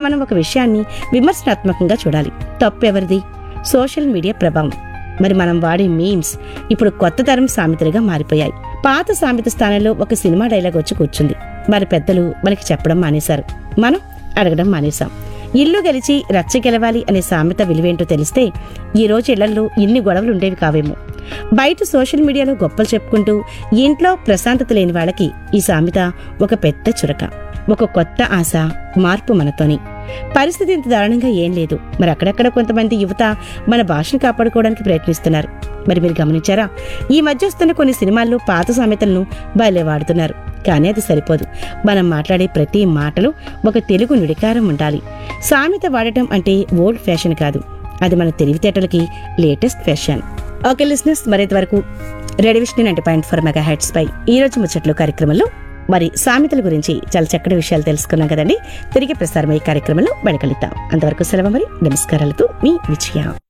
మనం ఒక విషయాన్ని విమర్శనాత్మకంగా చూడాలి తప్పు ఎవరిది సోషల్ మీడియా ప్రభావం మరి మనం వాడే మీమ్స్ ఇప్పుడు కొత్త తరం సామెతలుగా మారిపోయాయి పాత సామెత స్థానంలో ఒక సినిమా డైలాగ్ వచ్చి కూర్చుంది మరి పెద్దలు మనకి చెప్పడం మానేశారు మనం అడగడం మానేశాం ఇల్లు గెలిచి రచ్చ గెలవాలి అనే సామెత విలువేంటో తెలిస్తే ఈ రోజు ఇళ్లలో ఇన్ని గొడవలు ఉండేవి కావేమో బయట సోషల్ మీడియాలో గొప్పలు చెప్పుకుంటూ ఇంట్లో ప్రశాంతత లేని వాళ్ళకి ఈ సామెత ఒక పెద్ద చురక ఒక కొత్త ఆశ మార్పు మనతోని పరిస్థితి ఇంత దారుణంగా ఏం లేదు మరి అక్కడక్కడ కొంతమంది యువత మన భాషను కాపాడుకోవడానికి ప్రయత్నిస్తున్నారు మరి మీరు గమనించారా ఈ మధ్య వస్తున్న కొన్ని సినిమాల్లో పాత సామెతలను భలే వాడుతున్నారు కానీ అది సరిపోదు మనం మాట్లాడే ప్రతి మాటలో ఒక తెలుగు నుడికారం ఉండాలి సామెత వాడటం అంటే ఓల్డ్ ఫ్యాషన్ కాదు అది మన తెలివితేటలకి లేటెస్ట్ ఫ్యాషన్ ఓకే లిస్నెస్ మరింత వరకు రెడివిషన్ ninety point four mega hertz పై ఈ రోజు ముచ్చట్లు కార్యక్రమంలో మరి సామెతల గురించి చాలా చక్కటి విషయాలు తెలుసుకున్నాం కదండి తిరిగి ప్రసారం ఈ కార్యక్రమంలో బడకలుద్దాం అంతవరకు సెలవు మరి నమస్కారాలతో మీ విజయ